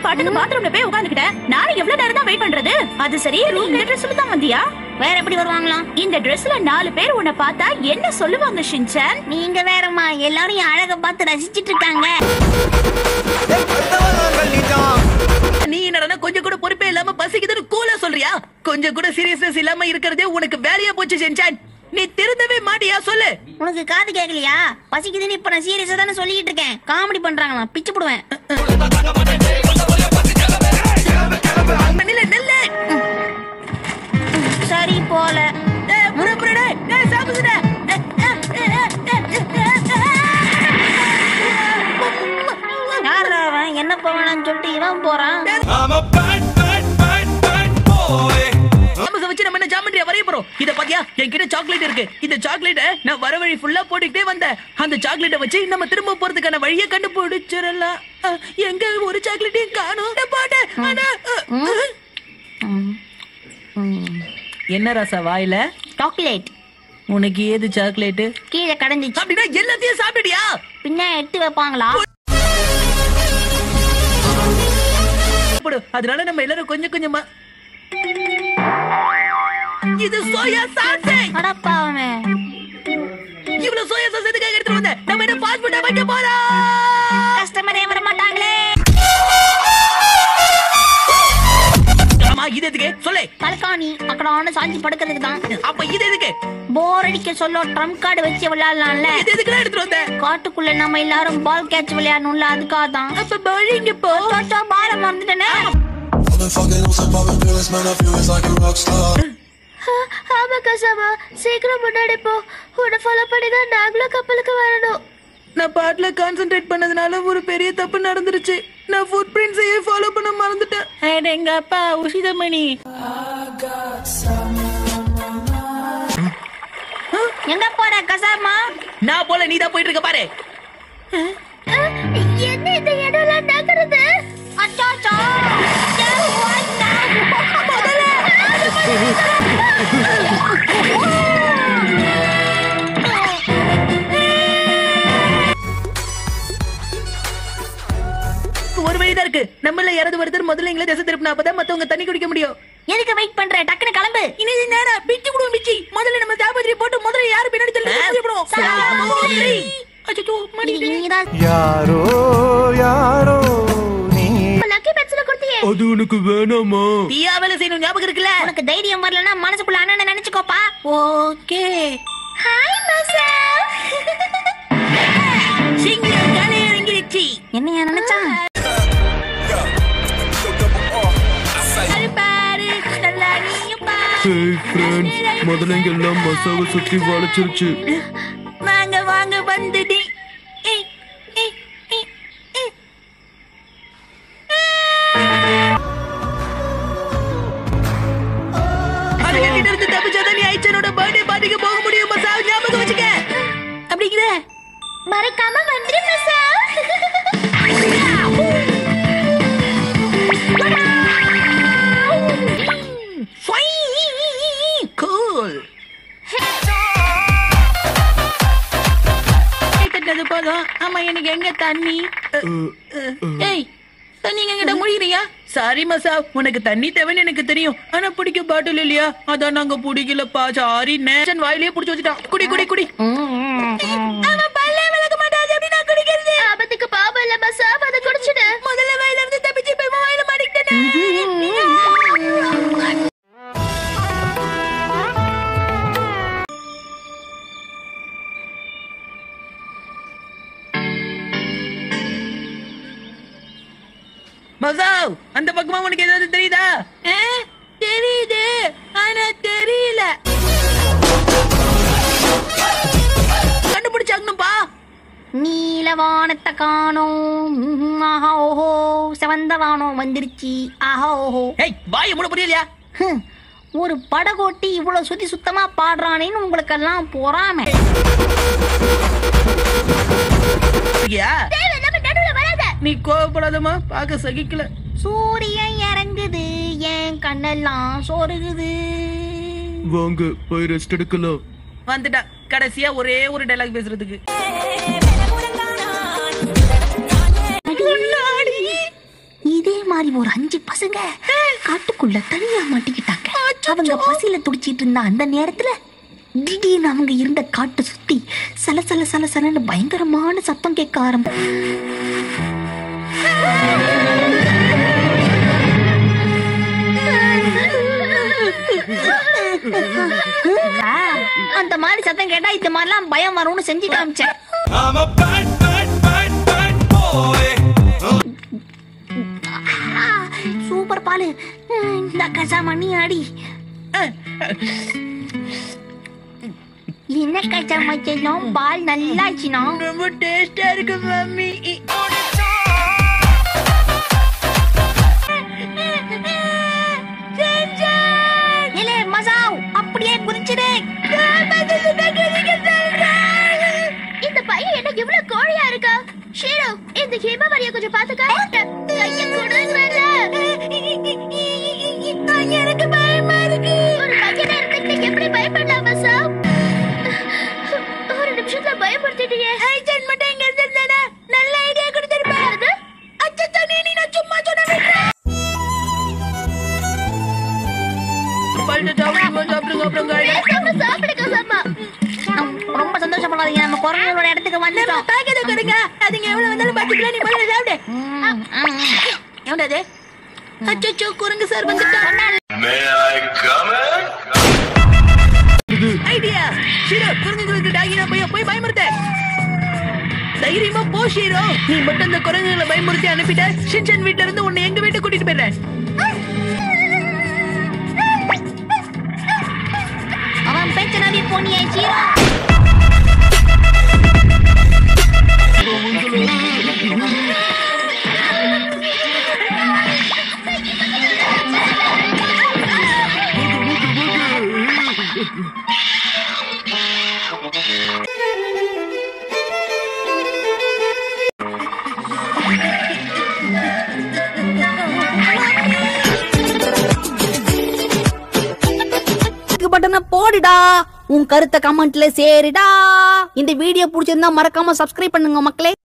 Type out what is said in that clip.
பாட்டுக்கு பாத்ரூம்ல போய் உட்கார்ந்துக்கிட்டேன் நானும் எவ்வளவு நேரம் தான் வெயிட் பண்றது அது சரி நீ இந்த ட்ரெஸ்ல தான் வந்தியா வேற எப்படி வருவாங்களாம் இந்த ட்ரெஸ்ல நாலு பேர் உன்னை பார்த்தா என்ன சொல்லுவாங்க ஷின்சான் நீங்க வேறம்மா எல்லாரும் என் அழக பார்த்து ரசிச்சிட்டு இருக்காங்க நீ என்னடா கொஞ்சம் கூட பொறுப்பே இல்லாம பசிக்குதுன்னு கூலா சொல்றியா கொஞ்சம் கூட சீரியஸ்னஸ் இல்லாம இருக்கிறதே உனக்கு வேலையா போச்சு செஞ்சான் நீ திருந்தவே மாட்டியா சொல்லு உனக்கு காது கேட்கலையா பசிக்குதுன்னு இப்ப நான் சீரியஸா தானே சொல்லிட்டு இருக்கேன் காமெடி பண்றாங்களா பிச்சு போடுவேன் நில்லு நில்லு சரி போல ஏய், புற, புற, டேய், டேய், சாப்பிடுடா. யார் அவன் என்ன போவானான்னு சொல்லிட்டு இவன் போறான் I'm a bad, bad, bad, bad boy. தாமஸ வச்சு நம்ம என்ன ஜாமெட்ரியா வரைய போறோம் இத பாத்தியா என்கிட்ட சாக்லேட் இருக்கு இந்த சாக்லேட்ட நான் வர வழி ஃபுல்லா போட்டுக்கிட்டே வந்தேன் அந்த சாக்லேட்ட வச்சு நம்ம திரும்ப போறதுக்கான வழியை கண்டுபிடிச்சிடலாம் அஹ், எங்க ஒரு சாக்லேட்டையும் காணும் போட்டேன் ஆனா, அஹ், அஹ். என்ன ரசா வாயில சாக்லேட் உனக்கு ஏது சாக்லேட் கீழே கடைஞ்சிச்சு அப்படின்னா எல்லாத்தையும் சாப்பிட்டியா பின்ன எடுத்து வைப்பாங்களா போடு. அதனால நம்ம எல்லாரும் கொஞ்சம் கொஞ்சமா இது சோயா சாஸ் அடப்பாவமே இவ்வளவு சோயா சாஸ் எதுக்காக எடுத்துட்டு வந்த நம்ம என்ன ஃபாஸ்ட் ஃபுட்டா வைக்க போறோம் கஸ்டமரே வர மாட்டாங்களே ஆமா இது எதுக்கு சொல்லு தலகாணி அக்கடான சாஞ்சி படுக்கிறதுக்கு தான் அப்ப இது எதுக்கு போர் அடிக்க சொல்ல ட்ரம்ப் கார்டு வச்சு விளையாடலாம்ல இது எதுக்குலாம் எடுத்துட்டு வந்த காட்டுக்குள்ள நம்ம எல்லாரும் பால் கேட்ச் விளையாடணும்ல அதுக்காக தான் அப்ப பவுலிங் போ பால மறந்துட்டேனே I've been fucking on some poppin' pills, man. I feel it's like a rock star. ஆமா கசாமா சீக்கிரம் முன்னாடி போ உன்னை ஃபாலோ பண்ணி தான் நாங்களும் கப்பலுக்கு வரணும் நான் பாட்டுல கான்சென்ட்ரேட் பண்ணதுனால ஒரு பெரிய தப்பு நடந்துருச்சு நான் ஃபுட் பிரிண்ட்ஸையே ஃபாலோ பண்ண மறந்துட்டேன் எங்க அப்பா உஷிதமணி எங்க போற கசாமா நான் போல நீ தான் போயிட்டு இருக்க பாரு என்ன இந்த இடம்லாம் நகருது அச்சாச்சா ஒரு வழிதான் இருக்கு நம்மள யாராவது ஒருத்தர் முதல்ல எங்களை திசை திருப்பினா அப்பதான் மத்தவங்க தண்ணி குடிக்க முடியும் எதுக்கு வெயிட் பண்ற டக்குனு கிளம்பு இனி நேரா பிச்சு விடுவோம் பிச்சி முதல்ல நம்ம ஜாபத்திரி போட்டு முதல்ல யாரு பின்னாடி தள்ளி சாவித்திரி. அச்சோ மணி இது நீதான் யாரோ யாரோ நீ லக்கி பெட்ஸ்ல கொடுத்தியே அது உனக்கு வேணாமா தீயா வேலை செய்யணும் ஞாபகம் இருக்குல்ல உனக்கு தைரியம் வரலன்னா மனசுக்குள்ள அண்ணன் நினைச்சுக்கோப்பா ஓகே ஹாய் மசா சிங்கம் கலை இறங்கிடுச்சு என்னையா நினைச்சா பாரு நல்லா நீயும் பாரு ஹே ஃப்ரெண்ட்ஸ் முதல்ல இங்க எல்லாம் மசாவை சுத்தி வளைச்சிருச்சு வாங்க வாங்க வந்துடி ஏய், ஏய், ஏய், ஏய். அதுகிட்ட இருந்து தப்பிச்சாதான் நீ ஐச்சனோட பர்த்டே பார்ட்டிக்கு போக முடியும் மசாவ் ஞாபகம் வச்சுக்க அப்படிங்கிற மறக்காம வந்துரு மசா கூல் தட்டது போதும் ஆமா எனக்கு எங்க தண்ணி ஏய் தண்ணி எங்கிட்ட முடிக்கிறியா சாரி மசா உனக்கு தண்ணி தேவைன்னு எனக்கு தெரியும் ஆனா பிடிக்க பாட்டில் இல்லையா அதான் நாங்க பிடிக்கலப்பா சாரி நேஷன் வாயிலே புடிச்சு வச்சுட்டான் குடி குடி குடி அவன் பல்லே விளக்க மாட்டாது எப்படி நான் குடிக்கிறது ஆபத்துக்கு பாபம் இல்ல மசா அதை குடிச்சிடு முதல்ல வாயில இருந்து தப்பிச்சு இப்ப இவன் வாயில மாட்டிக்கிட்டேனே மசாவ் அந்த பக்கமா உனக்கு ஏதாவது தெரியுதா தெரியுது ஆனா தெரியல கண்டுபிடிச்சாங்கப்பா நீல வானத்தை காணோம் ம்ஹும், ஆஹா ஓஹோ செவந்த வானம் வந்துருச்சு ஆஹா ஓஹோ ஏய் வாய முட புரியலையா ஹம், ஒரு படகோட்டி இவ்வளவு சுத்தி சுத்தமா பாடுறானேன்னு உங்களுக்கெல்லாம் பொறாம இருக்கியா? நீ கோவப்படாதமா பார்க்க சகிக்கல சூரியன் இறங்குது என் கண்ணெல்லாம் சோறுகுது வாங்க போய் ரெஸ்ட் எடுக்கலாம் வந்துட்டா கடைசியா ஒரே ஒரு டைலாக் பேசுறதுக்கு இதே மாதிரி மாதிரி ஒரு அஞ்சு பசங்க காட்டுக்குள்ள தனியா மாட்டிக்கிட்டாங்க அவங்க பசியில துடிச்சிட்டு இருந்த அந்த நேரத்துல திடீர்னு அவங்க இருந்த காட்டு சுத்தி சல சல சல சலன்னு பயங்கரமான சத்தம் கேட்க ஆரம்பி அந்த மாதிரி சத்தம் கேட்டா இந்த மாதிரிலாம் பயம் வரும்னு செஞ்சு காமிச்சேன் I'm a bad, bad, bad, bad boy. ஆ, சூப்பர் பாலு இந்த கசாம நீ அடி என்ன கசாம செய்யணும் பால் நல்லா ஆச்சுனா ரொம்ப டேஸ்டா இருக்கு மம்மி இலே மசாவ் அப்படியே குதிச்சிடு இந்த பையன் என்ன இவ்வளவு கோழியா இருக்கா ஷீரோ இந்த ஹிமவரிய கொஞ்சம் பாத்துக்க கைய கொடுங்கறல எனக்கு பயமா இருக்கு ஒரு பையனா இருந்துட்டு எப்படி பயப்படலாம் மசாவ் ஒரு நிமிஷத்துல பயப்படுத்திட்டீங்க ஐஜன் மட்டும் இங்க இருந்திருந்தானே நல்ல ஐடியா கொடுத்திருப்பாரு அச்சச்சோ நீ நான் சும்மா சொன்ன பல்ல சாப்பிடுங்க சாப்பிடுங்க அப்புறம் காலையில சாப்பிடுங்க சாப்பிடுங்க ரொம்ப சந்தோஷப்படாதீங்க நம்ம குரங்களோட இடத்துக்கு வந்துட்டோம் பாக்கெத கொடுங்க அதுங்க எவ்வளவு வந்தாலும் பாத்துக்கலாம் நீ முதல்ல சாப்பிடு ம், ம். எவ்வளவு அச்சச்சோ குரங்கு சார் வந்துட்டான் May I come in? Idea ஷீரோ குரங்குகளுக்கு டாகினா போய் போய் பயமுறுத்த தைரியமா போ ஷீரோ நீ மட்டும் அந்த குரங்குகளை பயமுறுத்தி அனுப்பிட்ட ஷின்சன் வீட்ல இருந்து உன்னை எங்க வீட்டுக்கு கூட்டிட்டு போயிடுறேன் அவன் பேச்ச நம்பி போனியே சீரோ பட்டனை போடுடா உன் கருத்தை கமெண்ட்ல சேருடா இந்த வீடியோ பிடிச்சிருந்தா மறக்காம சப்ஸ்கிரைப் பண்ணுங்க மக்களே